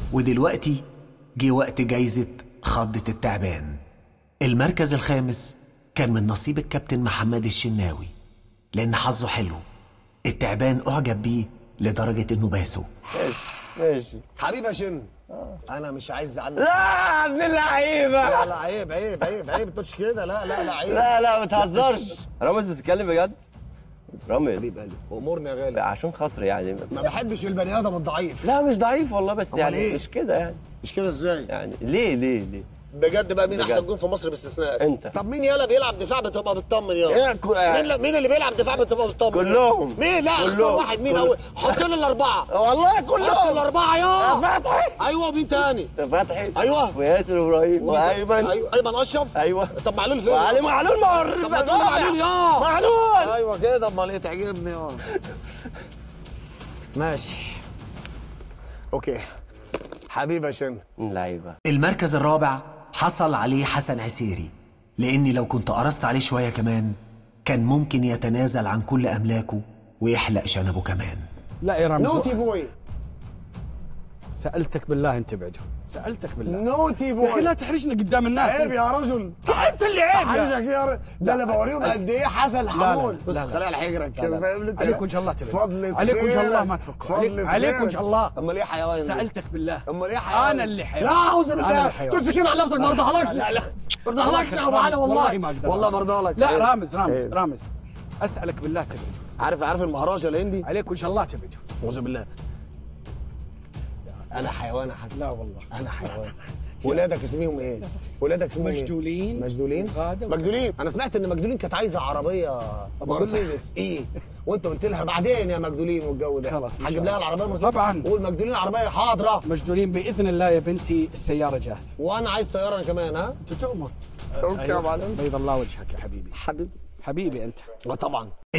ودلوقتي جه وقت جايزة خضة التعبان المركز الخامس كان من نصيب الكابتن محمد الشناوي لأن حظه حلو التعبان أعجب بيه لدرجة إنه باسه ماشي حبيبي يا شن انا مش عايز عنك لا ابن اللعيبه لا لا عيب عيب عيب عيب ما تقولش كده لا لا لا عيب لا لا ما تهزرش رامز بتتكلم بجد رامز حبيب قلبي امورني يا غالي عشان خاطري يعني ما بحبش البني ادم الضعيف لا مش ضعيف والله بس أمال يعني إيه؟ مش كده يعني مش كده ازاي يعني ليه ليه ليه بجد بقى مين بجد. احسن جون في مصر باستثناء أنت. طب مين يلا بيلعب دفاع بتبقى بتطمن إيه يلا كو- مين مين اللي بيلعب دفاع بتبقى بتطمن كلهم. مين لا اختار كلهم. واحد مين كل- اول حط لي الاربعه والله حط كلهم الاربعه يا فتحي ايوه ومين تاني فتحي أيوة. وياسر ابراهيم وايمن ايوه ايمن اشرف ايوه طب معلول فين وعلي معلول ما هو طب ما تقول معلول يا معلول ايوه كده امال ايه تعجبني اه ماشي اوكي حبيبي يا شن لعيبه المركز الرابع حصل عليه حسن عسيري لأني لو كنت قرصت عليه شوية كمان كان ممكن يتنازل عن كل أملاكه ويحلق شنبه كمان لا يا رامز نوتي بوي سالتك بالله انت ابعده سالتك بالله نوتي يا اخي لا بوي تحرجني قدام الناس عيب يا رجل انت اللي عيب يا- حاجك يا رجل ده انا بوريهم قد ايه حسن لا، حمول لا، بص لا، لا. خليها على حجرك لا، كده لا. فاهم انت عليك وجه الله تبعد. فضل عليك وجه الله خيرك. ما تفك. فضل عليك- عليك خيرك. وجه الله. امال ايه حيوان ده؟ سالتك بالله امال ايه حيوان انا اللي حيوان لا اعوذ أنا بالله اللي حيوان. تمسك كده على نفسك ما ارضاهالكش لا لا ما ارضاهالكش يا ابو علي والله والله ما اقدر والله ما ارضاهالك لا عيب. رامز رامز عيب. رامز اسالك بالله تبعده عارف عارف المهرجة الهندي عليك وجه الله تبعده اعوذ بالله انا حيوان يا حسن لا والله انا حيوان ولادك اسميهم ايه؟ ولادك اسمهم ايه؟ مجدولين. مجدولين؟ وغادة وس- مجدولين انا سمعت ان مجدولين كانت عايزه عربيه مرسيدس ايه وانت قلت لها بعدين يا مجدولين والجو ده خلاص، إن شاء هجيب لها الله. العربيه مرسيدس طبعاً. قول مجدولين عربيه حاضره مجدولين باذن الله يا بنتي السياره جاهزه وانا عايز سياره انا كمان ها؟ انت تؤمر اوكي يا معلم بيض الله وجهك يا حبيبي حبيبي حبيبي انت طبعا